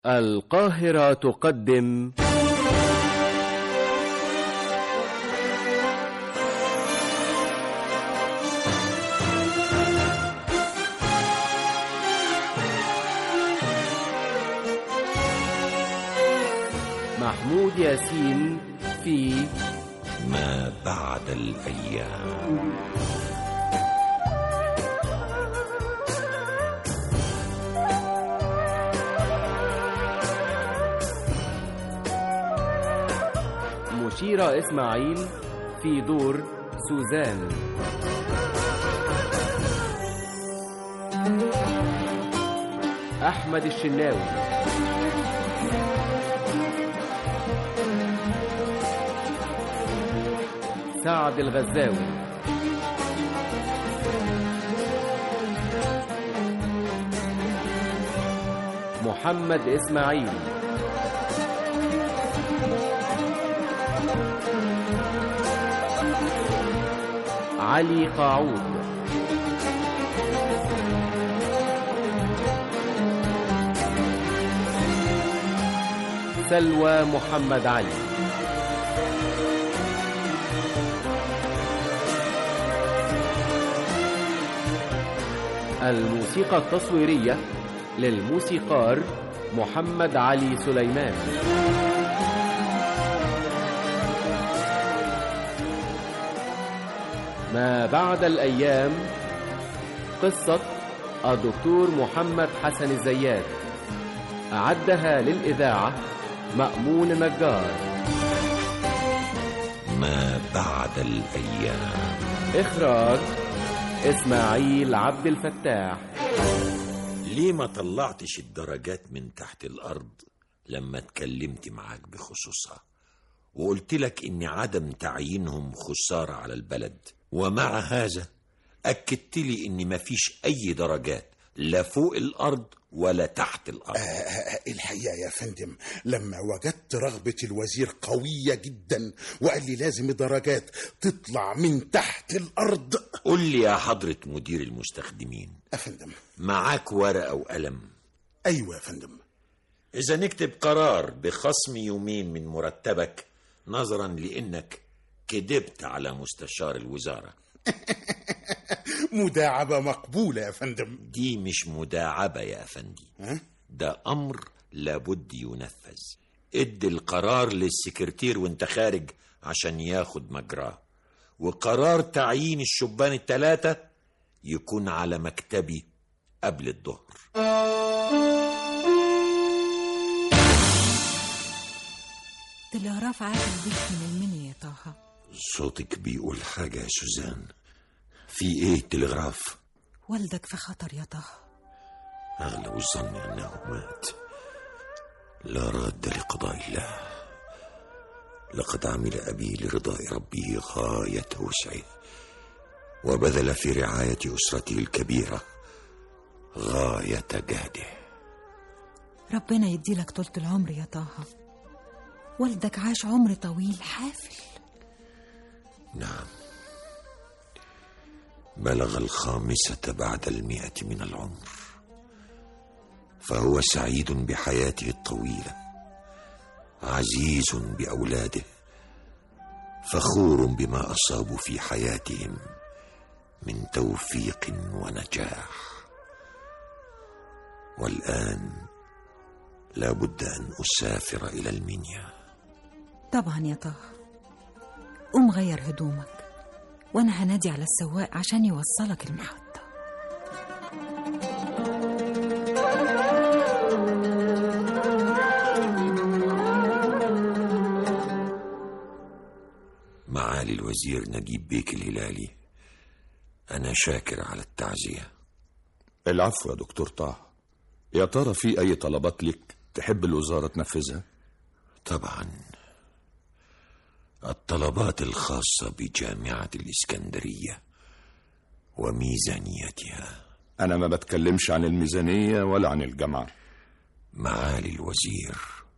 القاهرة تقدم محمود ياسين في ما بعد الأيام مشيرة إسماعيل في دور سوزان أحمد الشناوي سعد الغزاوي محمد إسماعيل علي قاعود سلوى محمد علي الموسيقى التصويرية للموسيقار محمد علي سليمان ما بعد الأيام قصة الدكتور محمد حسن الزيات أعدها للإذاعة مأمون نجار ما بعد الأيام إخراج إسماعيل عبد الفتاح ليه ما طلعتش الدرجات من تحت الأرض لما اتكلمت معاك بخصوصها وقلت لك إن عدم تعيينهم خسارة على البلد ومع هذا أكدت لي إن مفيش أي درجات لا فوق الأرض ولا تحت الأرض آه الحقيقة يا فندم لما وجدت رغبة الوزير قوية جدا وقال لي لازم درجات تطلع من تحت الأرض قل لي يا حضرة مدير المستخدمين يا فندم معاك ورقة وقلم أيوة يا فندم إذا نكتب قرار بخصم يومين من مرتبك نظرا لأنك كذبت على مستشار الوزارة مداعبة مقبولة يا فندم دي مش مداعبة يا أفندي ها؟ ده أمر لابد ينفذ ادي القرار للسكرتير وانت خارج عشان ياخد مجراه وقرار تعيين الشبان التلاتة يكون على مكتبي قبل الظهر تلغراف عاقل بيك من المنيا يا طه صوتك بيقول حاجة يا سوزان في ايه تلغراف والدك في خطر يا طه أغلب الظن أنه مات لا راد لقضاء الله لقد عمل أبي لرضاء ربه غاية وسعه وبذل في رعاية أسرته الكبيرة غاية جهده ربنا يديلك طولة العمر يا طه والدك عاش عمر طويل حافل نعم بلغ الخامسة بعد المئة من العمر فهو سعيد بحياته الطويلة عزيز بأولاده فخور بما أصابوا في حياتهم من توفيق ونجاح والآن لابد أن أسافر إلى المنيا طبعا يا طه قوم غير هدومك وانا هنادي على السواق عشان يوصلك المحطة معالي الوزير نجيب بيك الهلالي أنا شاكر على التعزية العفو يا دكتور طه يا ترى في أي طلبات لك تحب الوزارة تنفذها؟ طبعا الطلبات الخاصة بجامعة الإسكندرية وميزانيتها أنا ما بتكلمش عن الميزانية ولا عن الجامعة معالي الوزير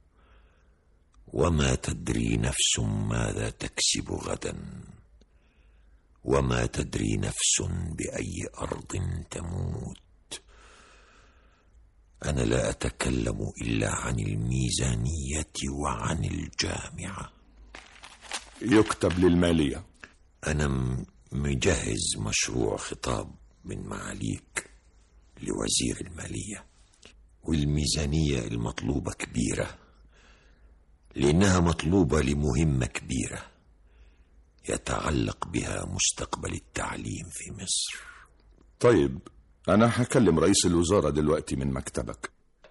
وما تدري نفس ماذا تكسب غدا وما تدري نفس باي ارض تموت أنا لا أتكلم إلا عن الميزانية وعن الجامعة يكتب للمالية أنا م- مجهز مشروع خطاب من معاليك لوزير المالية والميزانية المطلوبة كبيرة لأنها مطلوبة لمهمة كبيرة يتعلق بها مستقبل التعليم في مصر طيب أنا هكلم رئيس الوزارة دلوقتي من مكتبك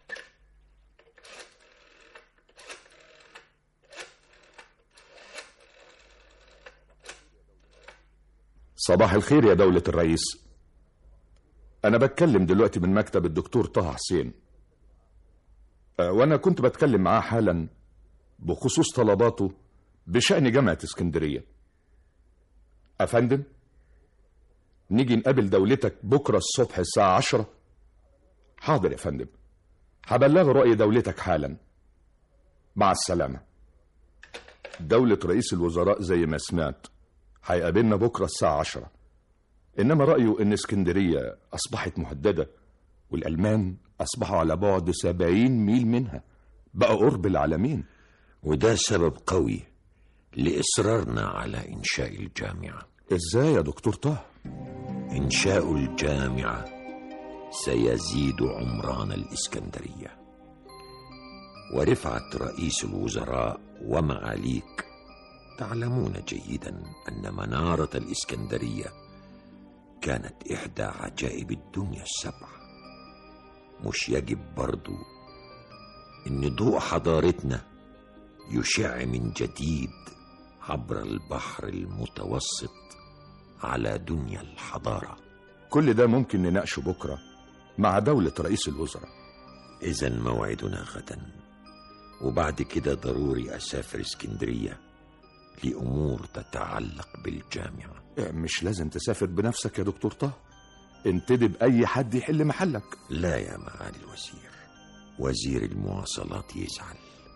صباح الخير يا دولة الرئيس أنا بتكلم دلوقتي من مكتب الدكتور طه حسين أه، وأنا كنت بتكلم معاه حالا بخصوص طلباته بشأن جامعة اسكندرية أفندم نيجي نقابل دولتك بكرة الصبح الساعة عشرة حاضر يا فندم هبلغ رأي دولتك حالا مع السلامة دولة رئيس الوزراء زي ما سمعت هيقابلنا بكرة الساعة عشرة إنما رأيه إن اسكندرية أصبحت مهددة والألمان أصبحوا على بعد سبعين ميل منها بقى قرب العالمين وده سبب قوي لإصرارنا على إنشاء الجامعة إزاي يا دكتور طه؟ إنشاء الجامعة سيزيد عمران الإسكندرية ورفعة رئيس الوزراء ومعاليك تعلمون جيدا أن منارة الإسكندرية كانت إحدى عجائب الدنيا السبع مش يجب برضو إن ضوء حضارتنا يشع من جديد عبر البحر المتوسط على دنيا الحضاره كل ده ممكن نناقشه بكرة مع دولة رئيس الوزراء إذا موعدنا غدا وبعد كده ضروري أسافر اسكندرية لأمور تتعلق بالجامعة مش لازم تسافر بنفسك يا دكتور طه انتدب أي حد يحل محلك لا يا معالي الوزير وزير المواصلات يزعل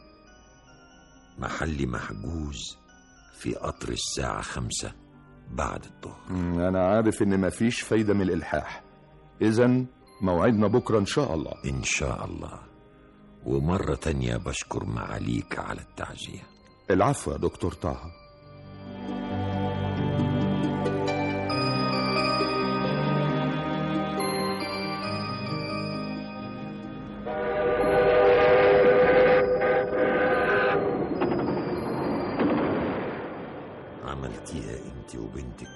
محلي محجوز في قطر الساعة خمسة بعد الظهر مم، أنا عارف إن مفيش فايدة من الإلحاح إذا موعدنا بكرة إن شاء الله إن شاء الله ومرة تانية بشكر معاليك على التعزية العفو يا دكتور طه عملتيها انت وبنتك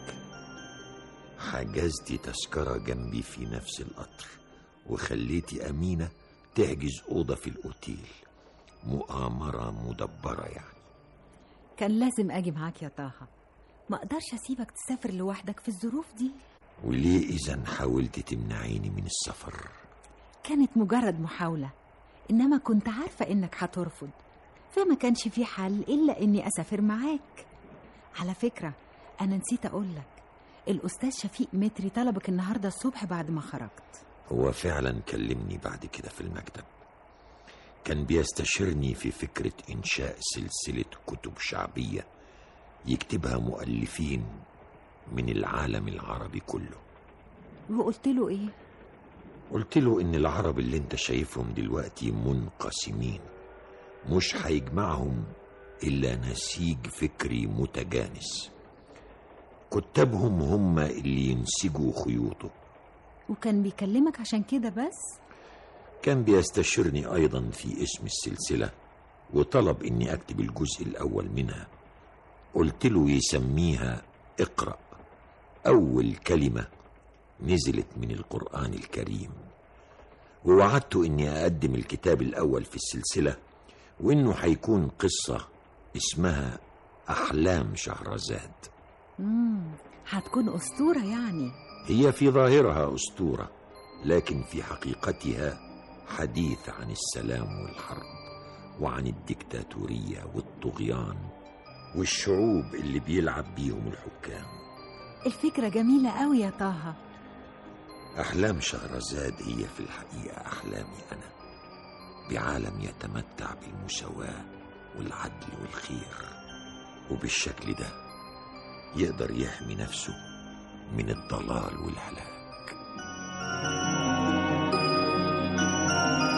حجزتي تذكرة جنبي في نفس القطر وخليتي أمينة تحجز أوضة في الأوتيل مؤامرة مدبرة يعني كان لازم اجي معاك يا طه ما اقدرش اسيبك تسافر لوحدك في الظروف دي وليه إذا حاولتي تمنعيني من السفر كانت مجرد محاولة إنما كنت عارفة إنك هترفض فما كانش في حل إلا إني أسافر معاك على فكرة أنا نسيت أقولك الأستاذ شفيق متري طلبك النهاردة الصبح بعد ما خرجت هو فعلا كلمني بعد كده في المكتب كان بيستشيرني في فكرة إنشاء سلسلة كتب شعبية يكتبها مؤلفين من العالم العربي كله وقلت له إيه؟ قلت له إن العرب اللي أنت شايفهم دلوقتي منقسمين مش هيجمعهم إلا نسيج فكري متجانس كتابهم هم اللي ينسجوا خيوطه وكان بيكلمك عشان كده بس؟ كان بيستشيرني أيضا في اسم السلسلة وطلب إني أكتب الجزء الأول منها قلت له يسميها اقرأ أول كلمة نزلت من القرآن الكريم ووعدت إني أقدم الكتاب الأول في السلسلة وإنه هيكون قصة اسمها أحلام شهرزاد مم. هتكون أسطورة يعني هي في ظاهرها أسطورة لكن في حقيقتها حديث عن السلام والحرب وعن الدكتاتورية والطغيان والشعوب اللي بيلعب بيهم الحكام الفكرة جميلة قوي يا طه أحلام شهرزاد هي في الحقيقة أحلامي أنا بعالم يتمتع بالمساواة والعدل والخير وبالشكل ده يقدر يحمي نفسه من الضلال والهلاك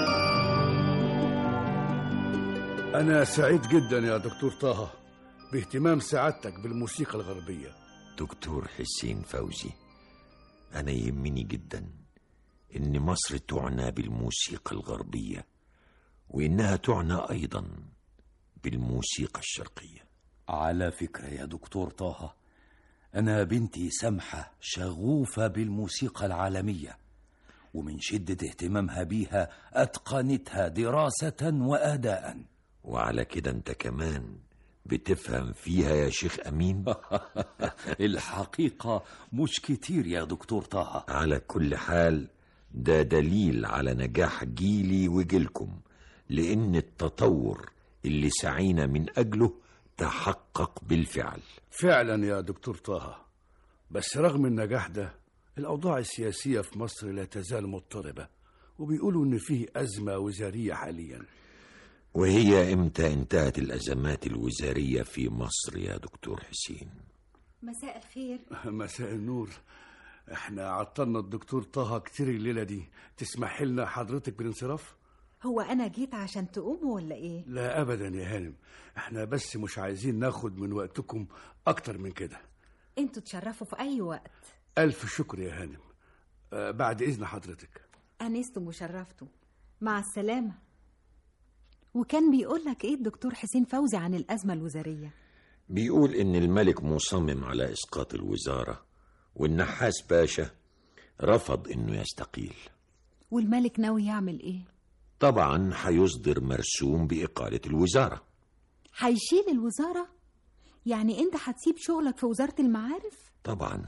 أنا سعيد جدا يا دكتور طه باهتمام سعادتك بالموسيقى الغربية دكتور حسين فوزي أنا يهمني جدا إن مصر تعنى بالموسيقى الغربية وإنها تعنى أيضا بالموسيقى الشرقية على فكرة يا دكتور طه أنا بنتي سمحة شغوفة بالموسيقى العالمية ومن شدة اهتمامها بيها أتقنتها دراسة وأداء وعلى كده أنت كمان بتفهم فيها يا شيخ أمين الحقيقة مش كتير يا دكتور طه على كل حال ده دليل على نجاح جيلي وجيلكم لأن التطور اللي سعينا من أجله تحقق بالفعل فعلا يا دكتور طه بس رغم النجاح ده الأوضاع السياسية في مصر لا تزال مضطربة وبيقولوا إن فيه أزمة وزارية حاليا وهي إمتى انتهت الأزمات الوزارية في مصر يا دكتور حسين مساء الخير مساء النور احنا عطلنا الدكتور طه كتير الليلة دي تسمح لنا حضرتك بالانصراف؟ هو أنا جيت عشان تقوموا ولا إيه؟ لا أبدا يا هانم احنا بس مش عايزين ناخد من وقتكم أكتر من كده انتوا تشرفوا في أي وقت ألف شكر يا هانم أه بعد إذن حضرتك أنستم وشرفتوا مع السلامة وكان بيقول لك إيه الدكتور حسين فوزي عن الأزمة الوزارية بيقول إن الملك مصمم على إسقاط الوزارة والنحاس باشا رفض إنه يستقيل والملك ناوي يعمل إيه؟ طبعا هيصدر مرسوم بإقالة الوزارة هيشيل الوزارة؟ يعني أنت هتسيب شغلك في وزارة المعارف؟ طبعا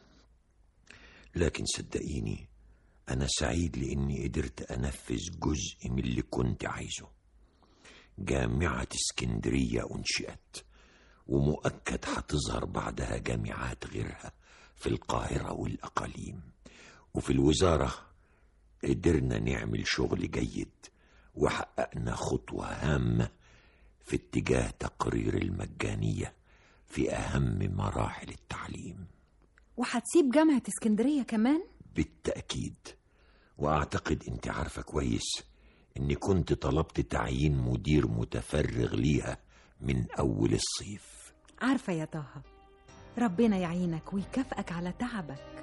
لكن صدقيني أنا سعيد لأني قدرت أنفذ جزء من اللي كنت عايزه جامعة اسكندرية أنشئت ومؤكد هتظهر بعدها جامعات غيرها في القاهرة والأقاليم وفي الوزارة قدرنا نعمل شغل جيد وحققنا خطوة هامة في اتجاه تقرير المجانية في أهم مراحل التعليم وهتسيب جامعة اسكندرية كمان؟ بالتأكيد وأعتقد أنت عارفة كويس إني كنت طلبت تعيين مدير متفرغ ليها من أول الصيف عارفة يا طه ربنا يعينك ويكافئك على تعبك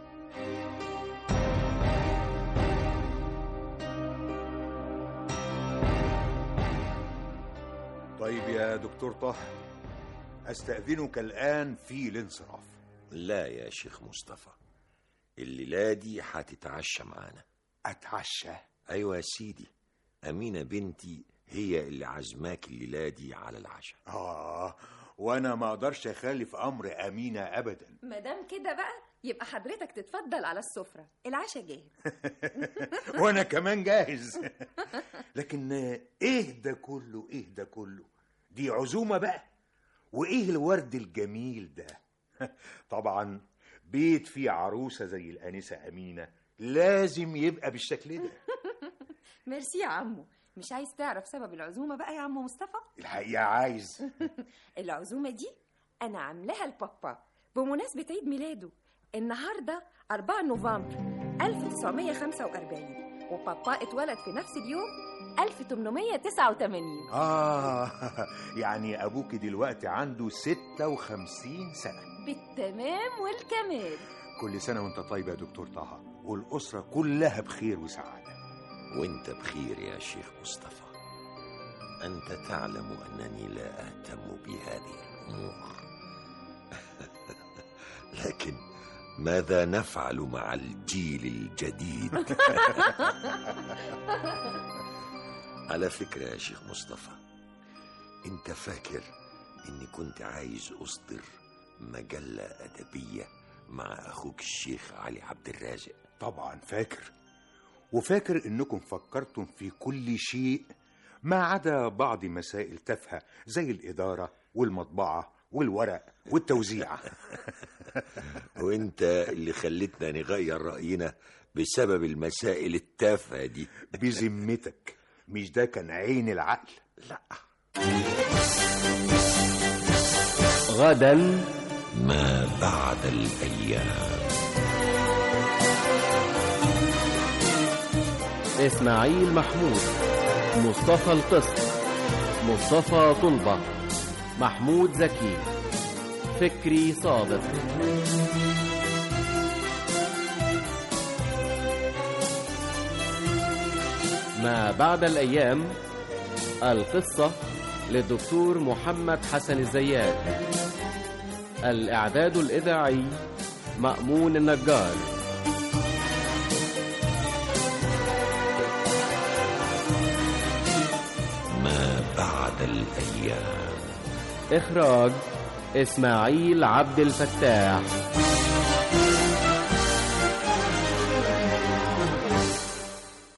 طيب يا دكتور طه استأذنك الآن في الانصراف لا يا شيخ مصطفى الليلة دي هتتعشى معانا أتعشى أيوة يا سيدي أمينة بنتي هي اللي عزماك الليلة دي على العشاء آه وأنا ما أقدرش أخالف أمر أمينة أبدا مادام كده بقى يبقى حضرتك تتفضل على السفرة العشاء جاهز وأنا كمان جاهز لكن إيه ده كله إيه ده كله دي عزومة بقى وإيه الورد الجميل ده طبعا بيت فيه عروسة زي الآنسة أمينة لازم يبقى بالشكل ده ميرسي يا عمو مش عايز تعرف سبب العزومة بقى يا عمو مصطفى الحقيقة عايز العزومة دي أنا عاملاها لبابا بمناسبة عيد ميلاده النهاردة 4 نوفمبر 1945 وبابا اتولد في نفس اليوم 1889 آه يعني أبوك دلوقتي عنده 56 سنة بالتمام والكمال كل سنة وأنت طيب يا دكتور طه والأسرة كلها بخير وسعادة وانت بخير يا شيخ مصطفى أنت تعلم أنني لا أهتم بهذه الأمور لكن ماذا نفعل مع الجيل الجديد على فكرة يا شيخ مصطفى انت فاكر اني كنت عايز اصدر مجلة ادبية مع اخوك الشيخ علي عبد الرازق طبعا فاكر وفاكر انكم فكرتم في كل شيء ما عدا بعض مسائل تافهه زي الاداره والمطبعه والورق والتوزيع وانت اللي خلتنا نغير رأينا بسبب المسائل التافهة دي بذمتك مش ده كان عين العقل لا غدا ما بعد الأيام إسماعيل محمود مصطفى القسط مصطفى طلبة محمود زكي فكري صادق ما بعد الأيام القصة للدكتور محمد حسن الزيات الإعداد الإذاعي مأمون النجار ما بعد الأيام إخراج إسماعيل عبد الفتاح